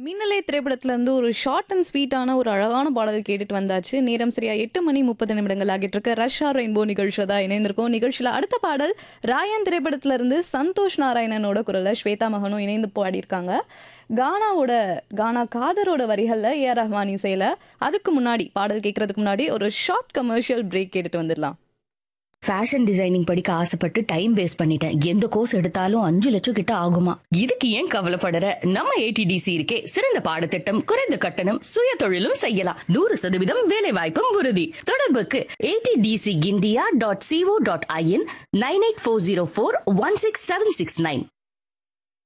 மின்னலே திரைப்படத்துல இருந்து ஒரு ஷார்ட் அண்ட் ஸ்வீட்டான ஒரு அழகான பாடல் கேட்டுட்டு வந்தாச்சு நேரம் சரியா எட்டு மணி முப்பது நிமிடங்கள் ஆகிட்டு இருக்கு ரஷ்யா ரெயின்போ நிகழ்ச்சியில் தான் இணைந்திருக்கோம் நிகழ்ச்சியில அடுத்த பாடல் ராயன் திரைப்படத்துல இருந்து சந்தோஷ் நாராயணனோட குரல்ல ஸ்வேதா மகனும் இணைந்து பாடியிருக்காங்க கானாவோட கானா காதரோட வரிகள்ல ஏ ஆர் ரஹ்மான் இசையில அதுக்கு முன்னாடி பாடல் கேட்கறதுக்கு முன்னாடி ஒரு ஷார்ட் கமர்ஷியல் பிரேக் கேட்டுட்டு வந்துடலாம் ஃபேஷன் டிசைனிங் படிக்க ஆசைப்பட்டு டைம் வேஸ்ட் பண்ணிட்டேன் எந்த கோர்ஸ் எடுத்தாலும் அஞ்சு லட்சம் கிட்ட ஆகுமா இதுக்கு ஏன் கவலைப்படற நம்ம ஏடிடிசி இருக்கே சிறந்த பாடத்திட்டம் குறைந்த கட்டணம் சுய தொழிலும் செய்யலாம் நூறு சதவீதம் வேலை வாய்ப்பும் உறுதி தொடர்புக்கு ATDC India dot CO dot IN nine eight four zero four one six seven six nine